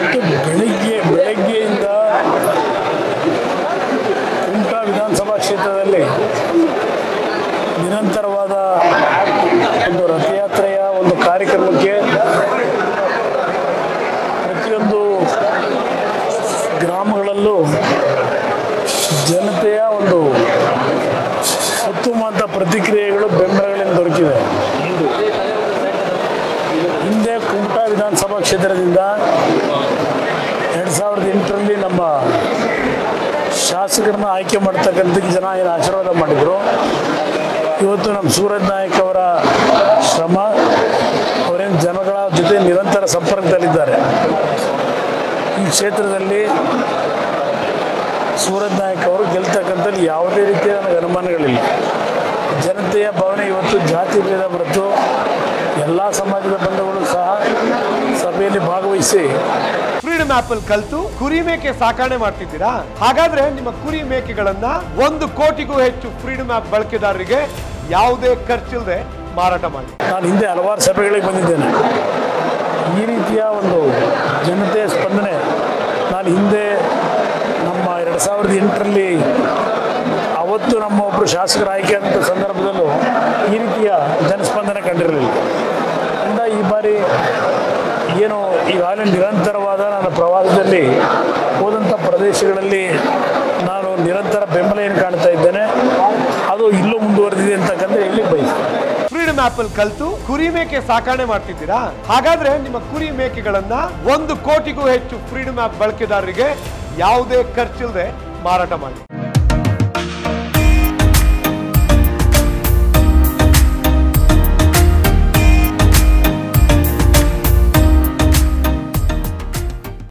ಬೆಳಿಗ್ಗೆ ಬೆಳಗ್ಗೆಯಿಂದ ಕುಮಟಾ ವಿಧಾನಸಭಾ ಕ್ಷೇತ್ರದಲ್ಲಿ ನಿರಂತರವಾದ ಒಂದು ರಥಯಾತ್ರೆಯ ಒಂದು ಕಾರ್ಯಕ್ರಮಕ್ಕೆ ಪ್ರತಿಯೊಂದು ಗ್ರಾಮಗಳಲ್ಲೂ ಜನತೆಯ ಒಂದು ಉತ್ತಮವಾದ ಪ್ರತಿಕ್ರಿಯೆಗಳು ಬೆಂಬಲಗಳಿಂದ ದೊರಕಿದೆ ಹಿಂದೆ ಕುಮಟಾ ವಿಧಾನಸಭಾ ಕ್ಷೇತ್ರದಿಂದ ಎರಡು ಸಾವಿರದ ಎಂಟರಲ್ಲಿ ನಮ್ಮ ಶಾಸಕರನ್ನ ಆಯ್ಕೆ ಮಾಡ್ತಕ್ಕಂಥಕ್ಕೆ ಜನ ಏನು ಆಶೀರ್ವಾದ ಮಾಡಿದರು ಇವತ್ತು ನಮ್ಮ ಸೂರಜ್ ನಾಯಕ್ ಅವರ ಶ್ರಮ ಅವರೇನು ಜನಗಳ ಜೊತೆ ನಿರಂತರ ಸಂಪರ್ಕದಲ್ಲಿದ್ದಾರೆ ಈ ಕ್ಷೇತ್ರದಲ್ಲಿ ಸೂರಜ್ ನಾಯಕ್ ಅವರು ಗೆಲ್ತಕ್ಕಂಥದ್ದು ಯಾವುದೇ ರೀತಿಯ ನನಗೆ ಅನುಮಾನಗಳಿಲ್ಲ ಜನತೆಯ ಭಾವನೆ ಇವತ್ತು ಜಾತಿ ಭೇದ ಹೊರತು ಎಲ್ಲ ಸಮಾಜದ ಬಂಧುಗಳು ಸಹ ಸಭೆಯಲ್ಲಿ ಭಾಗವಹಿಸಿ ಫ್ರೀಡಮ್ ಆಪ್ ಅಲ್ಲಿ ಕಲ್ತು ಕುರಿ ಮೇಕೆ ಸಾಕಣೆ ಮಾಡ್ತಿದ್ದೀರಾ ಹಾಗಾದ್ರೆ ನಿಮ್ಮ ಕುರಿ ಮೇಕೆಗಳನ್ನ ಒಂದು ಕೋಟಿಗೂ ಹೆಚ್ಚು ಫ್ರೀಡಮ್ ಆಪ್ ಬಳಕೆದಾರರಿಗೆ ಯಾವುದೇ ಖರ್ಚಿಲ್ಲದೆ ಮಾರಾಟ ಮಾಡಿ ನಾನು ಹಿಂದೆ ಹಲವಾರು ಸಭೆಗಳಿಗೆ ಬಂದಿದ್ದೇನೆ ಈ ರೀತಿಯ ಒಂದು ಜನತೆಯ ಸ್ಪಂದನೆ ನಾನು ಹಿಂದೆ ನಮ್ಮ ಎರಡು ಸಾವಿರದ ಎಂಟರಲ್ಲಿ ಅವತ್ತು ನಮ್ಮ ಒಬ್ಬರು ಶಾಸಕರ ಆಯ್ಕೆ ಆದಂಥ ಸಂದರ್ಭದಲ್ಲೂ ಈ ರೀತಿಯ ಜನಸ್ಪಂದನೆ ಕಂಡಿರಲಿಲ್ಲ ಇಂದ ಈ ಬಾರಿ ಏನು ಈಗಾಗಲೇ ನಿರಂತರವಾದ ನನ್ನ ಪ್ರವಾಸದಲ್ಲಿ ಹೋದಂಥ ಪ್ರದೇಶಗಳಲ್ಲಿ ನಾನು ನಿರಂತರ ಬೆಂಬಲ ಏನು ಕಾಣ್ತಾ ಇದ್ದೇನೆ ಅದು ಇಲ್ಲೂ ಮುಂದುವರೆದಿದೆ ಅಂತಕ್ಕಂಥ ಹೇಳಿ ಬಯಸ್ತೇನೆ ಫ್ರೀಡಮ್ ಆಪ್ ಅಲ್ಲಿ ಕಲ್ತು ಕುರಿ ಮೇಕೆ ಸಾಕಣೆ ಮಾಡ್ತಿದ್ದೀರಾ ಹಾಗಾದ್ರೆ ನಿಮ್ಮ ಕುರಿ ಮೇಕೆಗಳನ್ನ ಒಂದು ಕೋಟಿಗೂ ಹೆಚ್ಚು ಫ್ರೀಡಮ್ ಆಪ್ ಬಳಕೆದಾರರಿಗೆ ಯಾವುದೇ ಖರ್ಚಿಲ್ಲದೆ ಮಾರಾಟ ಮಾಡಿ